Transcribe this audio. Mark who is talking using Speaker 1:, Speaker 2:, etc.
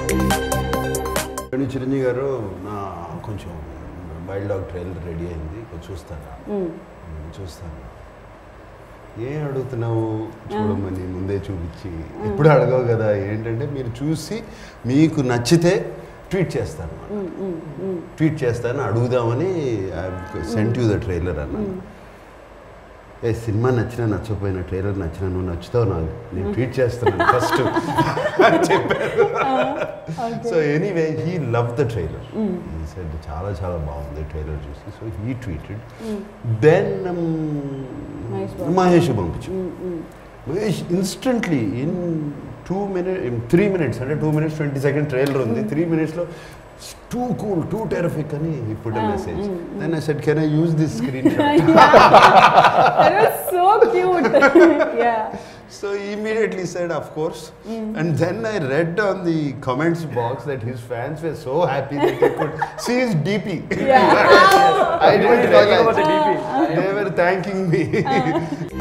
Speaker 1: కానీ చిరంజీవి గారు నా కొంచెం వైల్డ్ డాగ్ ట్రైలర్ రెడీ అయింది కొంచెం చూస్తాను
Speaker 2: మ్మ్.
Speaker 1: చూస్తాను ఏం అడుగుతున్నావు చూడమని ముందే చూపించి ఎప్పుడు అడగవు కదా ఏంటంటే మీరు చూసి మీకు నచ్చితే ట్వీట్ చేస్తాను
Speaker 2: మ్మ్, మ్మ్, మ్మ్.
Speaker 1: ట్వీట్ చేస్తాను అడుగుదామని సెంట్ యూ ద ట్రైలర్ అన్నాను ఏ సినిమా నచ్చినా నచ్చకపోయినా ట్రైలర్ నచ్చినా నువ్వు నచ్చుతావు నాకు నేను ట్వీట్ చేస్తున్నాను ఫస్ట్ అని చెప్పారు so anyway he love the trailer he said చాలా చాలా బాగుంది ట్రైలర్ చూసి so he tweeted then
Speaker 2: Mahesh Babu.
Speaker 1: Mahesh పంపించు
Speaker 2: hmm, hmm.
Speaker 1: Mahesh instantly in two minute three minutes అంటే two minutes twenty second trailer ఉంది త్రీ మినిట్స్లో టూ కూల్ టూ టెరఫిక్ అని ఇప్పుడు
Speaker 2: Ah,
Speaker 1: message
Speaker 2: mm,
Speaker 1: then I said can I use this screen
Speaker 2: That was so cute. yeah.
Speaker 1: So he immediately said, of course. And then I read on the comments box that his fans were so happy that they could see his DP.
Speaker 2: Yeah.
Speaker 1: I didn't
Speaker 3: Talking about
Speaker 1: realize.
Speaker 3: the DP.
Speaker 1: They were thanking me.